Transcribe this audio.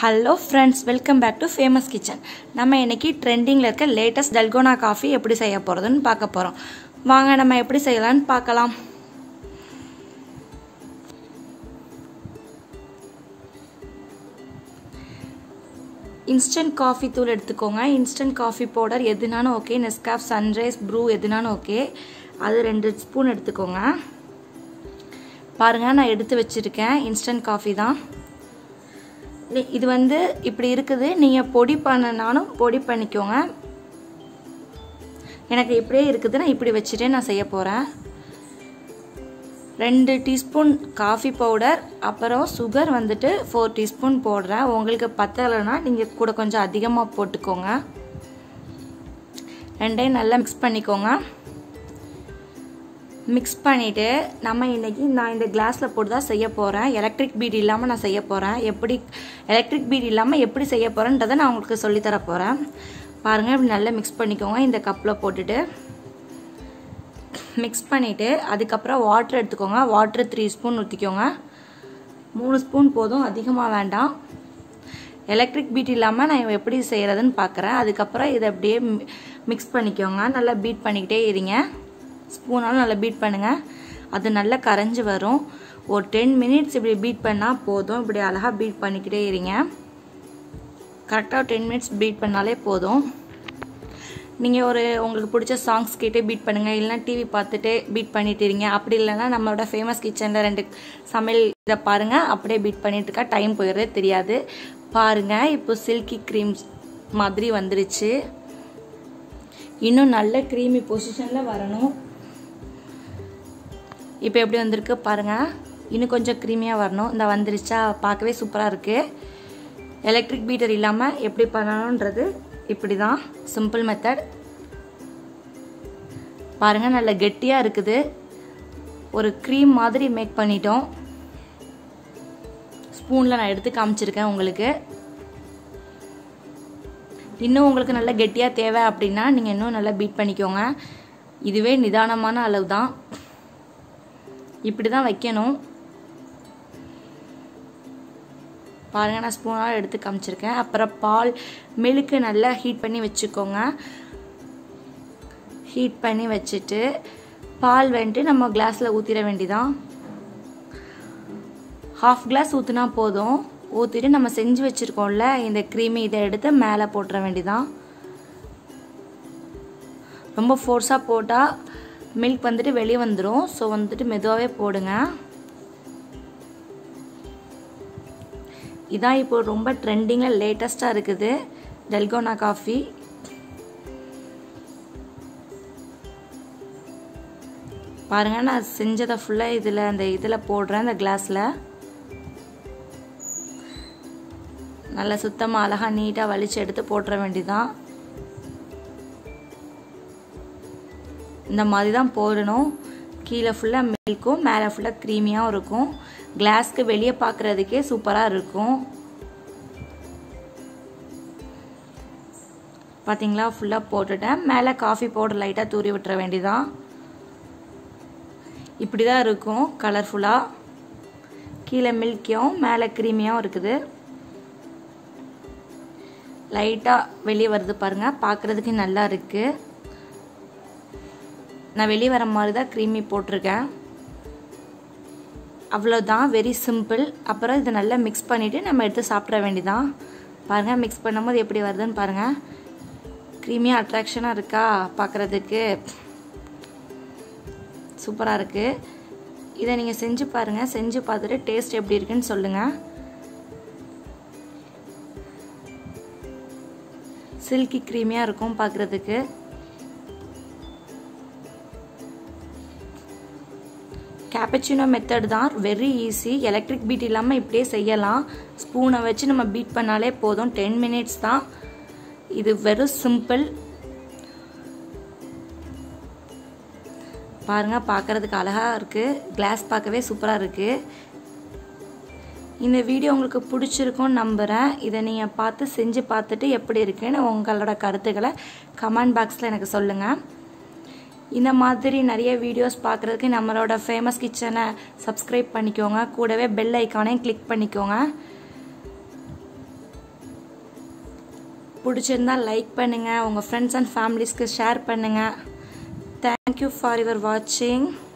hello friends welcome back to famous kitchen நம்ம இன்னைக்கு ட்ரெண்டிங்கில் இருக்க லேட்டஸ்ட் டல்கோனா காஃபி எப்படி செய்ய போகிறதுன்னு பார்க்க போகிறோம் வாங்க நம்ம எப்படி செய்யலாம்னு பார்க்கலாம் இன்ஸ்டன்ட் காஃபி தூள் எடுத்துக்கோங்க இன்ஸ்டன்ட் காஃபி பவுடர் எதுனாலும் ஓகே நெஸ்காஃப் சன்ரைஸ் ப்ரூ எதுனாலும் ஓகே அது ரெண்டு ஸ்பூன் எடுத்துக்கோங்க பாருங்கள் நான் எடுத்து வச்சுருக்கேன் இன்ஸ்டன்ட் காஃபி தான் இது வந்து இப்படி இருக்குது நீங்கள் பொடி பண்ணனாலும் பொடி பண்ணிக்கோங்க எனக்கு இப்படியே இருக்குது நான் இப்படி வச்சுட்டே நான் செய்ய போகிறேன் ரெண்டு டீஸ்பூன் காஃபி பவுடர் அப்புறம் சுகர் வந்துட்டு ஃபோர் டீஸ்பூன் போடுறேன் உங்களுக்கு பத்தலைன்னா நீங்கள் கூட கொஞ்சம் அதிகமாக போட்டுக்கோங்க ரெண்டையும் நல்லா மிக்ஸ் பண்ணிக்கோங்க மிக்ஸ் பண்ணிவிட்டு நம்ம இன்றைக்கி நான் இந்த கிளாஸில் போட்டு தான் செய்ய போகிறேன் எலக்ட்ரிக் பீட் இல்லாமல் நான் செய்ய போகிறேன் எப்படி எலக்ட்ரிக் பீட் இல்லாமல் எப்படி செய்ய போகிறேன்றதை நான் உங்களுக்கு சொல்லித்தர போகிறேன் பாருங்கள் இப்படி நல்லா மிக்ஸ் பண்ணிக்கோங்க இந்த கப்பில் போட்டுட்டு மிக்ஸ் பண்ணிவிட்டு அதுக்கப்புறம் வாட்டர் எடுத்துக்கோங்க வாட்ரு த்ரீ ஸ்பூன் ஊற்றிக்கோங்க மூணு ஸ்பூன் போதும் அதிகமாக வேண்டாம் எலக்ட்ரிக் பீட் இல்லாமல் நான் எப்படி செய்கிறதுன்னு பார்க்குறேன் அதுக்கப்புறம் இதை அப்படியே மிக்ஸ் பண்ணிக்கோங்க நல்லா பீட் பண்ணிக்கிட்டே இருங்க ஸ்பூனாலும் நல்லா பீட் பண்ணுங்கள் அது நல்லா கரைஞ்சி வரும் ஒரு டென் மினிட்ஸ் இப்படி பீட் பண்ணால் போதும் இப்படி அழகாக பீட் பண்ணிக்கிட்டே இருங்க கரெக்டாக டென் மினிட்ஸ் பீட் பண்ணாலே போதும் நீங்கள் ஒரு உங்களுக்கு பிடிச்ச சாங்ஸ் கேட்டே பீட் பண்ணுங்கள் இல்லைனா டிவி பார்த்துட்டே பீட் பண்ணிட்டு இருங்க அப்படி இல்லைன்னா நம்மளோட ஃபேமஸ் கிச்சனில் ரெண்டு சமையல் இதை பாருங்கள் அப்படியே பீட் பண்ணிட்டு இருக்கா டைம் போயிடுறதே தெரியாது பாருங்கள் இப்போ சில்கி க்ரீம்ஸ் மாதிரி வந்துருச்சு இன்னும் நல்ல க்ரீமி பொசிஷனில் வரணும் இப்போ எப்படி வந்திருக்கு பாருங்கள் இன்னும் கொஞ்சம் க்ரீமியாக வரணும் இந்த வந்துருச்சா பார்க்கவே சூப்பராக இருக்குது எலக்ட்ரிக் பீட்டர் இல்லாமல் எப்படி பண்ணணுன்றது இப்படி தான் சிம்பிள் மெத்தட் பாருங்கள் நல்ல கெட்டியாக இருக்குது ஒரு க்ரீம் மாதிரி மேக் பண்ணிட்டோம் ஸ்பூனில் நான் எடுத்து காமிச்சிருக்கேன் உங்களுக்கு இன்னும் உங்களுக்கு நல்லா கெட்டியாக தேவை அப்படின்னா நீங்கள் இன்னும் நல்லா பீட் பண்ணிக்கோங்க இதுவே நிதானமான அளவு தான் இப்படி தான் வைக்கணும் பாருங்கள் நான் ஸ்பூனால் எடுத்து காமிச்சிருக்கேன் அப்புறம் பால் மில்க்கு நல்லா ஹீட் பண்ணி வச்சுக்கோங்க ஹீட் பண்ணி வச்சுட்டு பால் வந்துட்டு நம்ம கிளாஸில் ஊற்றிட வேண்டிதான் ஹாஃப் கிளாஸ் ஊற்றினா போதும் ஊற்றிட்டு நம்ம செஞ்சு வச்சுருக்கோம்ல இந்த க்ரீமி இதை எடுத்து மேலே போட்டுற வேண்டிதான் ரொம்ப ஃபோர்ஸாக போட்டால் மில்க் வந்துட்டு வெளியே வந்துடும் ஸோ வந்துட்டு மெதுவாகவே போடுங்க இதான் இப்போ ரொம்ப ட்ரெண்டிங்கில் லேட்டஸ்ட்டாக இருக்குது டெல்கோனா காஃபி பாருங்கள் நான் செஞ்சதை ஃபுல்லாக இதில் அந்த இதில் போடுறேன் இந்த கிளாஸில் நல்லா சுத்தமாக அழகாக நீட்டாக வலிச்சு எடுத்து போட்டுற வேண்டியதான் இந்த மாதிரி தான் போடணும் கீழே ஃபுல்லாக மில்க்கும் மேலே ஃபுல்லாக க்ரீமியாகவும் இருக்கும் கிளாஸ்க்கு வெளியே பார்க்குறதுக்கே சூப்பராக இருக்கும் பார்த்தீங்களா ஃபுல்லாக போட்டுட்டேன் மேலே காஃபி பவுடர் லைட்டாக தூரி விட்டுற வேண்டியதான் இப்படி தான் இருக்கும் கலர்ஃபுல்லாக கீழே மில்கியும் மேலே க்ரீமியாகவும் இருக்குது லைட்டாக வெளியே வருது பாருங்கள் பார்க்குறதுக்கு நல்லா இருக்குது நான் வெளியே வர மாதிரி தான் க்ரீமி போட்டிருக்கேன் அவ்வளோதான் வெரி சிம்பிள் அப்புறம் இதை நல்லா மிக்ஸ் பண்ணிவிட்டு நம்ம எடுத்து சாப்பிட வேண்டியதான் பாருங்கள் மிக்ஸ் பண்ணும்போது எப்படி வருதுன்னு பாருங்கள் க்ரீமியாக அட்ராக்ஷனாக இருக்கா பார்க்குறதுக்கு சூப்பராக இருக்குது இதை நீங்கள் செஞ்சு பாருங்கள் செஞ்சு பார்த்துட்டு டேஸ்ட் எப்படி இருக்குன்னு சொல்லுங்கள் சில்கி க்ரீமியாக இருக்கும் பார்க்குறதுக்கு கேப்பச்சினோ மெத்தட் தான் வெரி ஈஸி எலக்ட்ரிக் பீட் இல்லாமல் இப்படியே செய்யலாம் ஸ்பூனை வச்சு நம்ம பீட் பண்ணாலே போதும் டென் மினிட்ஸ் தான் இது வெறும் சிம்பிள் பாருங்கள் பார்க்குறதுக்கு அழகாக இருக்குது கிளாஸ் பார்க்கவே சூப்பராக இருக்குது இந்த வீடியோ உங்களுக்கு பிடிச்சிருக்கும்னு நம்புகிறேன் இதை நீங்கள் பார்த்து செஞ்சு பார்த்துட்டு எப்படி இருக்குன்னு உங்களோட கருத்துக்களை கமெண்ட் பாக்ஸில் எனக்கு சொல்லுங்கள் இந்த மாதிரி நிறைய வீடியோஸ் பார்க்குறதுக்கு நம்மளோட ஃபேமஸ் கிச்சனை சப்ஸ்கிரைப் பண்ணிக்கோங்க கூடவே பெல் ஐக்கானையும் கிளிக் பண்ணிக்கோங்க பிடிச்சிருந்தா லைக் பண்ணுங்கள் உங்கள் ஃப்ரெண்ட்ஸ் அண்ட் ஃபேமிலிஸ்க்கு ஷேர் பண்ணுங்கள் தேங்க்யூ ஃபார் யுவர் வாட்சிங்